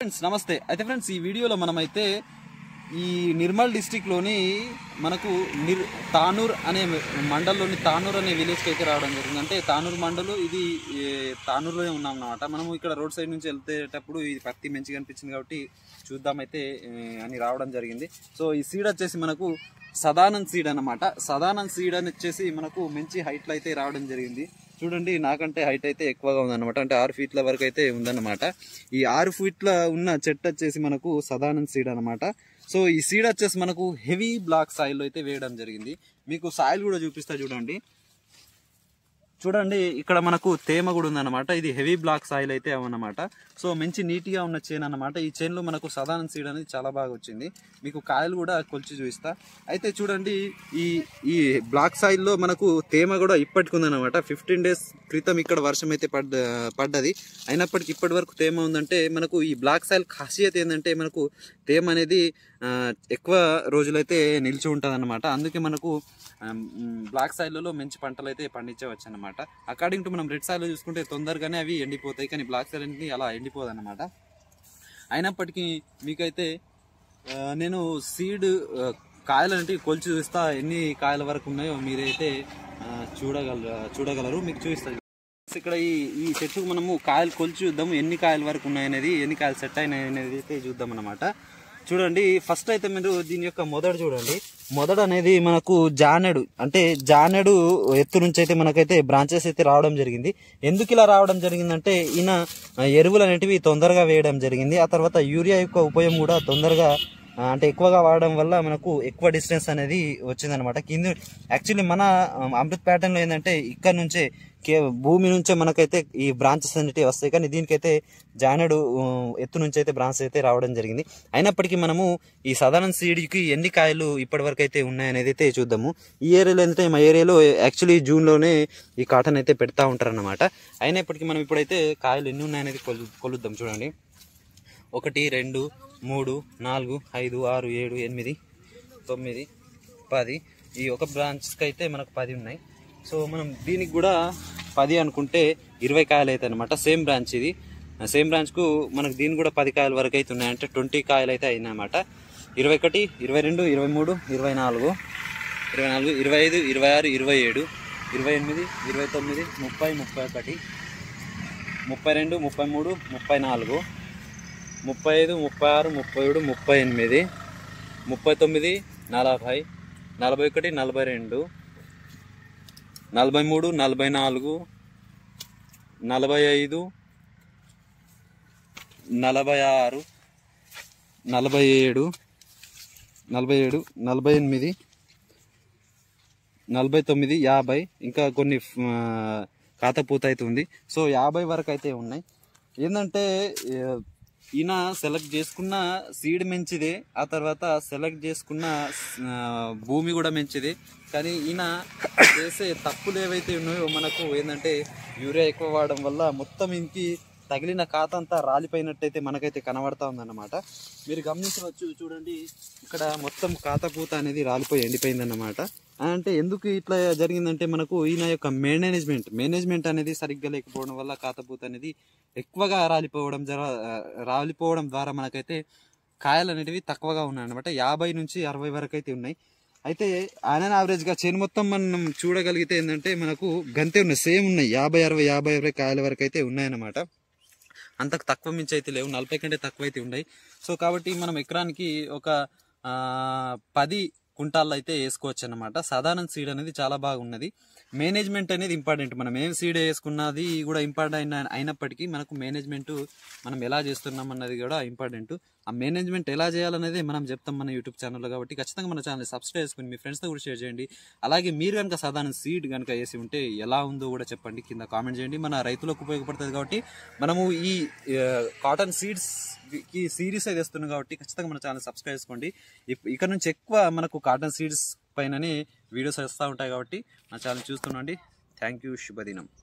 friends నమస్తే అయితే friends ఈ వీడియోలో మనమైతే ఈ నిర్మల్ డిస్టిక్ లోని మనకు నిర్ తానూర్ అనే మండలంలోని తానూర్ అనే విలేజ్కి అయితే రావడం జరిగింది అంటే తానూర్ మండలు ఇది ఏ, తానూరులోనే ఉన్నాం అన్నమాట మనము ఇక్కడ రోడ్ సైడ్ నుంచి వెళ్తేటప్పుడు ఇది పత్తి మంచిగా అనిపించింది కాబట్టి చూద్దామైతే ఏ, అని రావడం జరిగింది సో ఈ సీడ్ వచ్చేసి మనకు సదానంద్ సీడ్ అన్నమాట సదానంద్ సీడ్ అని వచ్చేసి మనకు మంచి హైట్లో అయితే రావడం జరిగింది చూడండి నాకంటే హైట్ అయితే ఎక్కువగా ఉందన్నమాట అంటే ఆరు ఫీట్ల వరకు అయితే ఉందన్నమాట ఈ ఆరు ఫీట్ల ఉన్న చెట్టు వచ్చేసి మనకు సదానంద్ సీడ్ అన్నమాట సో ఈ సీడ్ వచ్చేసి మనకు హెవీ బ్లాక్ సాయిల్ అయితే వేయడం జరిగింది మీకు సాయిల్ కూడా చూపిస్తా చూడండి చూడండి ఇక్కడ మనకు తేమ కూడా ఉందన్నమాట ఇది హెవీ బ్లాక్ సాయిల్ అయితే అన్నమాట సో మంచి నీట్గా ఉన్న చేను అన్నమాట ఈ చేనులో మనకు సదానంద సీడ్ అనేది చాలా బాగా వచ్చింది మీకు కాయలు కూడా కొలిచి చూపిస్తా అయితే చూడండి ఈ ఈ బ్లాక్ సాయిల్లో మనకు తేమ కూడా ఇప్పటికి ఉందన్నమాట ఫిఫ్టీన్ డేస్ క్రితం ఇక్కడ వర్షం అయితే పడ్డ పడ్డది అయినప్పటికీ ఇప్పటి వరకు తేమ ఉందంటే మనకు ఈ బ్లాక్ సాయిల్ ఖాసియత ఏంటంటే మనకు తేమ అనేది ఆ, ఎక్కువ రోజులైతే నిలిచి ఉంటుంది అనమాట అందుకే మనకు బ్లాక్ సాయిల్లో మంచి పంటలు అయితే పండించవచ్చు అనమాట అకార్డింగ్ టు మనం రెడ్ సాయిల్ చూసుకుంటే తొందరగానే అవి ఎండిపోతాయి కానీ బ్లాక్ సాయిల్ అనేది అలా ఎండిపోదు అనమాట అయినప్పటికీ మీకైతే ఆ, నేను సీడ్ కాయలు అంటే కొలిచి చూస్తా ఎన్ని కాయల వరకు ఉన్నాయో మీరైతే ఆ, చూడగల చూడగలరు మీకు చూపిస్తాను ఇక్కడ ఈ ఈ చెట్టుకు మనము కాయలు కొలిచి చూద్దాము ఎన్ని కాయల వరకు ఉన్నాయనేది ఎన్ని కాయలు సెట్ అయినాయి అనేది అయితే చూద్దాం అనమాట చూడండి ఫస్ట్ అయితే మీరు దీని యొక్క మొదడు చూడండి మొదడు అనేది మనకు జానెడు అంటే జానెడు ఎత్తు నుంచి అయితే మనకైతే బ్రాంచెస్ అయితే రావడం జరిగింది ఎందుకు ఇలా రావడం జరిగిందంటే ఈయన ఆ, ఎరువులు అనేటివి తొందరగా వేయడం జరిగింది ఆ తర్వాత యూరియా యొక్క ఉపయోగం కూడా తొందరగా ఆ, అంటే ఎక్కువగా వాడడం వల్ల మనకు ఎక్కువ డిస్టెన్స్ అనేది వచ్చిందనమాట కింద యాక్చువల్లీ మన ఆ, అమృత్ ప్యాటర్న్లో ఏంటంటే ఇక్కడ నుంచే కే భూమి నుంచే మనకైతే ఈ బ్రాంచెస్ అనేటివి వస్తాయి కానీ దీనికైతే జానడు ఆ, ఎత్తు నుంచి అయితే బ్రాంచ్ అయితే రావడం జరిగింది అయినప్పటికీ మనము ఈ సాధారణ సీడ్కి ఎన్ని కాయలు ఇప్పటి వరకు అయితే ఉన్నాయనేది అయితే చూద్దాము ఈ ఏరియాలో ఏంటంటే మా ఏరియాలో యాక్చువల్లీ జూన్లోనే ఈ కాటన్ అయితే పెడతా ఉంటారన్నమాట అయినప్పటికీ మనం ఇప్పుడైతే కాయలు ఎన్ని ఉన్నాయనేది కొలు కొలుద్దాం చూడండి ఒకటి రెండు మూడు నాలుగు ఐదు ఆరు ఏడు ఎనిమిది తొమ్మిది పది ఈ ఒక బ్రాంచ్కి అయితే మనకు పది ఉన్నాయి సో మనం దీనికి కూడా పది అనుకుంటే ఇరవై కాయలు అయితే అనమాట సేమ్ బ్రాంచ్ ఇది సేమ్ బ్రాంచ్కు మనకు దీనికి కూడా పది కాయల వరకు అయితే ఉన్నాయి అంటే ట్వంటీ కాయలు అయితే అయినాయన్నమాట ఇరవై ఒకటి ఇరవై రెండు ఇరవై మూడు ఇరవై నాలుగు ఇరవై నాలుగు ఇరవై ఐదు ఇరవై ఆరు ఇరవై ఏడు ఇరవై ఎనిమిది ఇరవై తొమ్మిది ముప్పై ముప్పై ఒకటి ముప్పై రెండు ముప్పై మూడు ముప్పై నాలుగు ముప్పై ఐదు ముప్పై ఆరు ముప్పై ఏడు ముప్పై ఎనిమిది ముప్పై తొమ్మిది నలభై నలభై ఒకటి నలభై రెండు నలభై మూడు నలభై నాలుగు నలభై ఐదు నలభై ఆరు నలభై ఏడు నలభై ఏడు నలభై ఎనిమిది నలభై తొమ్మిది యాభై ఇంకా కొన్ని ఆ, కాతపూత అయితే ఉంది సో యాభై వరకు అయితే ఉన్నాయి ఏంటంటే ఏ, ఈయన సెలెక్ట్ చేసుకున్న సీడ్ మంచిదే ఆ తర్వాత సెలెక్ట్ చేసుకున్న ఆ, భూమి కూడా మంచిదే కానీ ఈయన చేసే తప్పులు ఏవైతే ఉన్నాయో మనకు ఏంటంటే యూరియా ఎక్కువ వాడడం వల్ల మొత్తం ఇంకి తగిలిన కాత అంతా రాలిపోయినట్టయితే మనకైతే కనబడతా ఉందన్నమాట మీరు గమనించవచ్చు చూడండి ఇక్కడ మొత్తం కాతపూత అనేది రాలిపోయి ఎండిపోయిందన్నమాట అంటే ఎందుకు ఇట్లా జరిగిందంటే మనకు ఈయన యొక్క మేనేజ్మెంట్ మేనేజ్మెంట్ అనేది సరిగ్గా లేకపోవడం వల్ల కాతపూత అనేది ఎక్కువగా రాలిపోవడం జర రాలిపోవడం ద్వారా మనకైతే కాయలు అనేటివి తక్కువగా ఉన్నాయి అనమాట యాభై నుంచి అరవై వరకు అయితే ఉన్నాయి అయితే ఆయన యావరేజ్గా చేను మొత్తం మనం చూడగలిగితే ఏంటంటే మనకు గంతే ఉన్నాయి సేమ్ ఉన్నాయి యాభై అరవై యాభై అరవై కాయల వరకు అయితే ఉన్నాయన్నమాట అంతకు తక్కువ మించి అయితే లేవు నలభై కంటే తక్కువ అయితే ఉన్నాయి సో కాబట్టి మనం ఎకరానికి ఒక ఆ, పది కుంటాల్లో అయితే వేసుకోవచ్చు అనమాట సాధారణ సీడ్ అనేది చాలా బాగున్నది మేనేజ్మెంట్ అనేది ఇంపార్టెంట్ మనం ఏం సీడ్ వేసుకున్నది కూడా ఇంపార్టెంట్ అయిన అయినప్పటికీ మనకు మేనేజ్మెంట్ మనం ఎలా చేస్తున్నాం అన్నది కూడా ఇంపార్టెంట్ ఆ మేనేజ్మెంట్ ఎలా చేయాలనేది మనం చెప్తాం మన యూట్యూబ్ ఛానల్లో కాబట్టి ఖచ్చితంగా మన ఛానల్ సబ్స్క్రైబ్ చేసుకుని మీ ఫ్రెండ్స్తో కూడా షేర్ చేయండి అలాగే మీరు కనుక సాధారణ సీడ్ కనుక వేసి ఉంటే ఎలా ఉందో కూడా చెప్పండి కింద కామెంట్ చేయండి మన రైతులకు ఉపయోగపడుతుంది కాబట్టి మనము ఈ ఆ, కాటన్ సీడ్స్ కి సిరీస్ అయితే వస్తున్నాం కాబట్టి ఖచ్చితంగా మన ఛానల్ సబ్స్క్రైబ్ చేసుకోండి ఇప్- ఇక్కడ నుంచి ఎక్కువ మనకు కాటన్ సీడ్స్ పైననే వీడియోస్ వస్తూ ఉంటాయి కాబట్టి మన ఛానల్ చూస్తుండండి థ్యాంక్ యూ శుభదినం